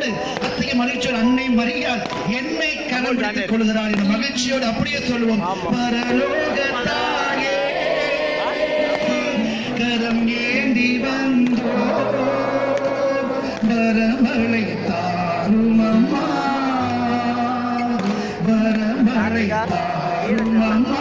கண்ணீரோடு அத்தகைய மகிழ்ச்சியோடு அன்னை மரியாள் என்னை கரம் பிடித்துக் கொள்கிறார் இந்த மகிழ்ச்சியோடு அப்படியே சொல்லுவோம் பரலோக தாயே கரம் ஏந்தி வந்தோ வரமழை தாரும் அம்மா வரமழை தாரும் அம்மா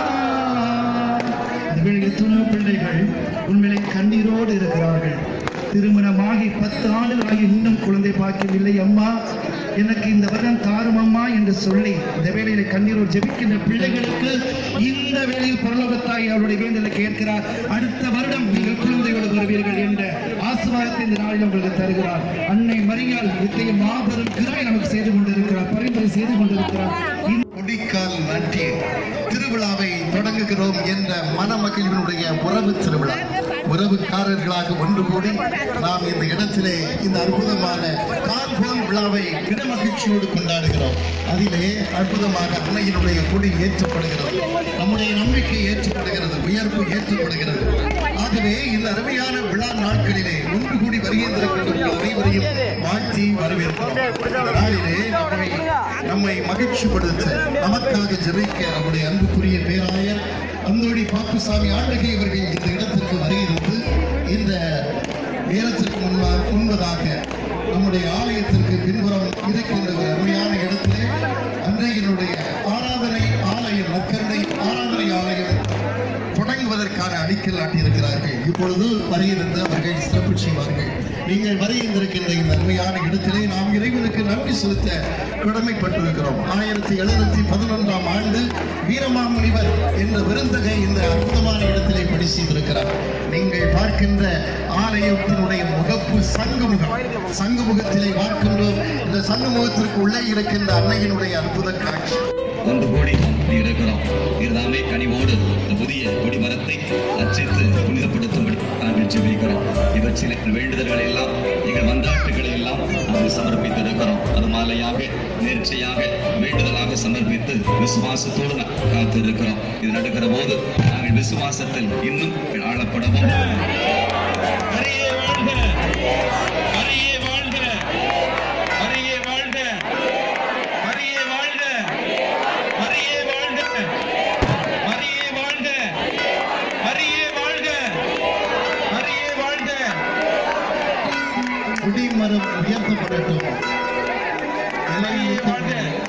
இந்த வேளையில் துணை பிள்ளைகள் உண்மையிலே கண்ணீரோடு இருக்கிறார்கள் திருமணமாகி பத்து ஆண்டுகளாகி இன்னும் குழந்தை பாக்கியவில்லை அம்மா எனக்கு இந்த வருடம் தாரும் அம்மா என்று சொல்லி இந்த வேளையில கண்ணீரோடு ஜெபிக்கின்ற பிள்ளைகளுக்கு இந்த வேளையில் பரலோகத்தாய் அவருடைய வேண்டலை கேட்கிறார் அடுத்த வருடம் நீங்கள் குழந்தையோடு வருவீர்கள் என்ற ஆசீர்வாதத்தை இந்த நாளில் உங்களுக்கு தருகிறார் அன்னை மரியாள் இத்தகைய மாபெரும் கிருபை நமக்கு செய்து கொண்டிருக்கிறார் பரிந்துரை செய்து கொண்டிருக்கிறார் இந்த கொடிக்கால் நாட்டிய திருவிழாவை தொடங்குகிறோம் என்ற மணமகிழ்வினுடைய உறவு திருவிழா உறவுக்காரர்களாக ஒன்று கூடி நாம் இந்த இடத்திலே இந்த அற்புதமான கார்போன் விழாவை இடமகிழ்ச்சியோடு கொண்டாடுகிறோம் அதிலே அற்புதமாக அன்னையினுடைய கொடி ஏற்றப்படுகிறது நம்முடைய நம்பிக்கை ஏற்றப்படுகிறது உயர்வு ஏற்றப்படுகிறது ஆகவே இந்த அருமையான விழா நாட்களிலே ஒன்று கூடி வருகின்ற அனைவரையும் வாழ்த்தி வரவேற்கிறோம் இந்த நாளிலே நம்மை நம்மை மகிழ்ச்சிப்படுத்த நமக்காக ஜெபிக்க நம்முடைய அன்புக்குரிய பேராயர் அந்தோடி பாப்புசாமி ஆண்டகை அவர்கள் இந்த இடத்திற்கு வருகிறது இந்த நேரத்திற்கு முன்பா முன்பதாக நம்முடைய ஆலயத்திற்கு பின்புறம் இருக்கின்ற ஒரு அருமையான இடத்திலே அன்றையினுடைய ஆராதனை ஆலயம் நற்கருணை ஆராதனை ஆலயம் தொடங்குவதற்கான அடிக்கல் நாட்டியிருக்கிறார்கள் இப்பொழுது வருகிறது அவர்கள் சிறப்பு செய்வார்கள் நீங்கள் வருகின்றிருக்கின்ற இந்த அருமையான இடத்திலே நாம் இறைவனுக்கு நன்றி செலுத்த கடமைப்பட்டிருக்கிறோம் ஆயிரத்தி எழுநூத்தி பதினொன்றாம் ஆண்டு வீரமாமுனிவர் என்ற விருந்தகை இந்த அற்புதமான இடத்திலே பணி செய்திருக்கிறார் நீங்கள் பார்க்கின்ற ஆலயத்தினுடைய முகப்பு சங்குமுகம் சங்குமுகத்திலே பார்க்கின்றோம் இந்த சங்குமுகத்திற்கு உள்ளே இருக்கின்ற அன்னையினுடைய அற்புத காட்சி ஒன்று கோடி இருக்கிறோம் இதுதாமே கனிவோடு இந்த புதிய கொடிமரத்தை அச்சித்து புனிதப்படுத்தும்படி நாங்கள் ஜெபிக்கிறோம் இவற்றில் வேண்டுதல்களை எல்லாம் எங்கள் மன்றாட்டுகளை எல்லாம் நாங்கள் சமர்ப்பித்திருக்கிறோம் அது மாலையாக நேர்ச்சையாக வேண்டுதலாக சமர்ப்பித்து விசுவாசத்தோடு நான் காத்திருக்கிறோம் இது நடக்கிற போது நாங்கள் விசுவாசத்தில் இன்னும் ஆளப்படவும் அரியே வாழ்க அரியே வாழ்க அரியே வாழ்க அரியே வாழ்க அரியே வாழ்க அரியே வாழ்க அரியே வாழ்க அரியே வாழ்க குடிமரம் உயர்த்தப்படட்டும் அரியே வாழ்க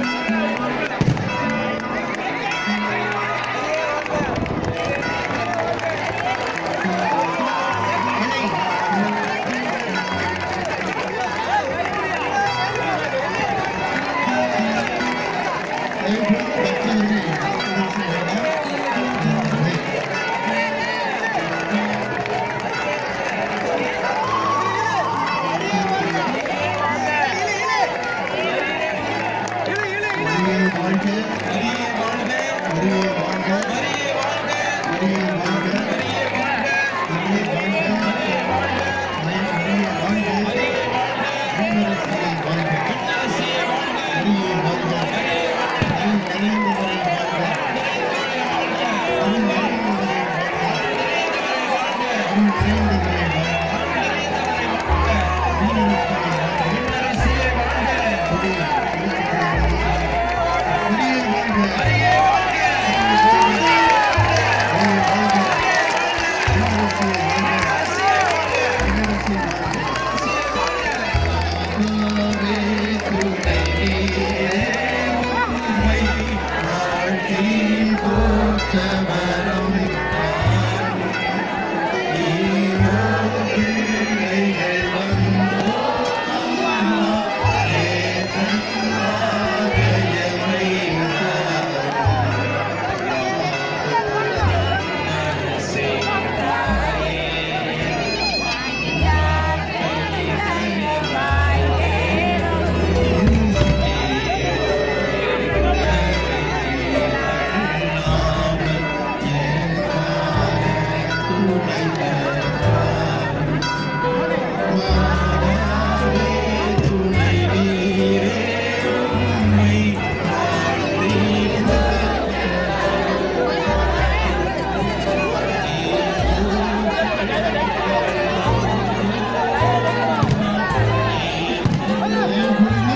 வாழ்க அரியே வாழ்க அரியே வாழ்க அரியே வாழ்க அரியே வாழ்க அரியே வாழ்க அரியே வாழ்க அரியே வாழ்க விண்ணரசியை வாழ்க அரசியே வாழ்க அரியே வாழ்க அருள் நிறைந்தவரை வாழ்க அருள் நிறைந்தவரை வாழ்க அருள் நிறைந்தவரை வாழ்க விண்ணரசியை வாழ்க அரசியே வாழ்க கொடி அரியே வாழ்க அரியே வாழ்க Thank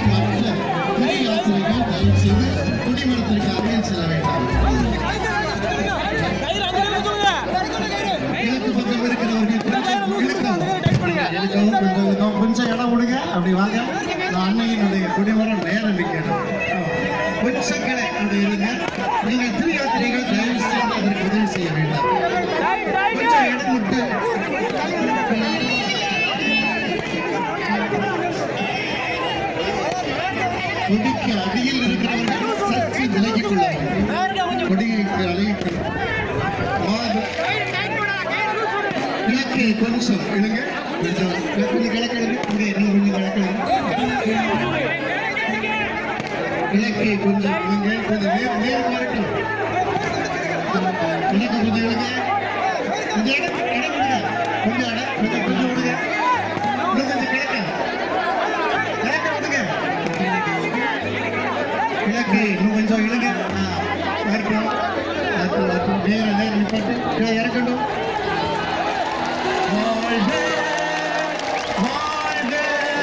அப்படி வாங்க நான் அன்னையினுடைய குடிமரம் நேரம் நிற்கணும் கொஞ்சம் கிளை அது இருங்க நீங்கள் திருயாத்திரைகள் தயவு செய்து அதற்கு உதவி செய்ய வேண்டாம் கொஞ்சம் இடம் விட்டு கொடிக்கு அடியில் இருக்கிறவர்கள் சற்று விலகிக் கொள்ள வேண்டும் கொடிக்கு அழகிக் கிழக்கு கொஞ்சம் இழுங்க கொஞ்சம் கொஞ்சம் கிழக்கிழங்கு இங்கே நீங்க கொஞ்சம் கிழக்கிழங்கு கிழக்கு கொஞ்சம் இழுங்க கொஞ்சம் நேர் நேர் வரட்டும் கிழக்கு கொஞ்சம் இழுங்க கொஞ்சம் இடம் இடம் விடுங்க கொஞ்சம் இடம் கொஞ்சம் கொஞ்சம் விடுங்க இன்னும் கொஞ்சம் கிழக்கு கிழக்கு விடுங்க கிழக்கு இன்னும் கொஞ்சம் இழுங்க ஆ, வரட்டும் வரட்டும் வரட்டும் நேர நேரம் நிப்பாட்டு கீழே இறக்கட்டும் வாழ்க வாழ்க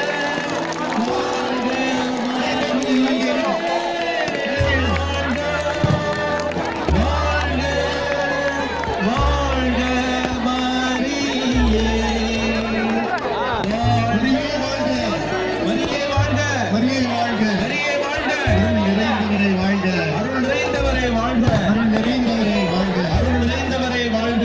வாழ்க மரியே மரியே வாழ்க மரியே வாழ்க மரியே வாழ்க மரியே வாழ்க அருள் நிறைந்தவரை வாழ்க அருள் நிறைந்தவரே வாழ்க அருள் நிறைந்தவரை வாழ்க அருள் நிறைந்தவரே வாழ்க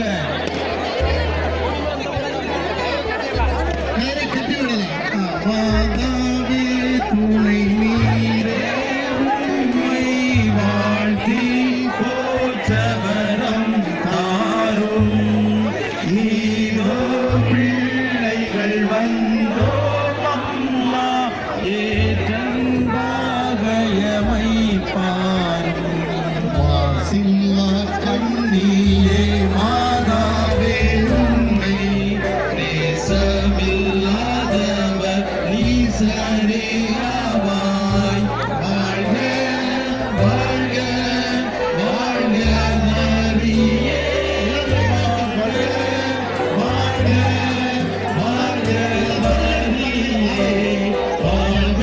நேரை கட்டி விடலாம் மாதாவே துணை நீரே உம்மை வாழ்த்தி போற்றவரம் தாரும் நீரோ பிள்ளைகள் வந்தோ அம்மா ஏற்றங்காகயமை பாரும் வாசில்லா கண்ணியே மாதாவே உண்மை நேசமில்லாதவர் நீசரே ஆவாய் வாழ்க வாழ்க வாழ்க மரியே வாழ்க வாழ்க வாழ்க மரியே வாழ்க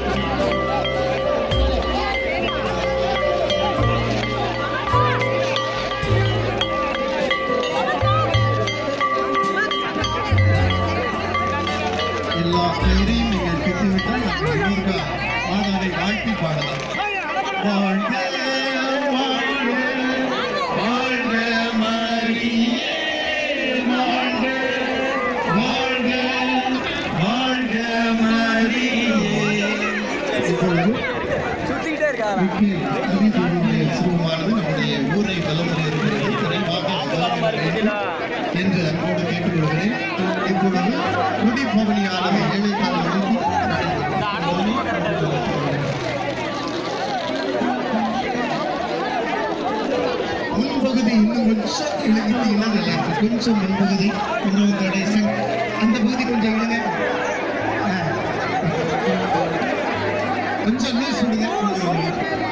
எல்லா பெயரையும் நீங்கள் கட்டிவிட்டால் நம்ம முருகா மாதாவை வாழ்த்தி பாடலாம் வாழ்க வாழ்க வாழ்க மரியே வாழ்க வாழ்க வாழ்க மரியே இப்பொழுது விக்கில் அரிசியுடைய சிறுவமானது நம்முடைய ஊரை பலமுறை இருக்கிறது விரைவாக வளர வேண்டும் என்று அன்போடு கேட்டுக்கொள்கிறேன் இப்பொழுது குடி பவனியானது ஏழைக்கால வழங்கி முன்பகுதி இன்னும் கொஞ்சம் இழுகிட்டீங்கன்னா நல்லா இருக்கும் கொஞ்சம் முன்பகுதி கொஞ்சம் கடைசி அந்த பகுதி கொஞ்சம் இழுங்க ஆ. கொஞ்சம் லூஸ் விடுங்க கொஞ்சம்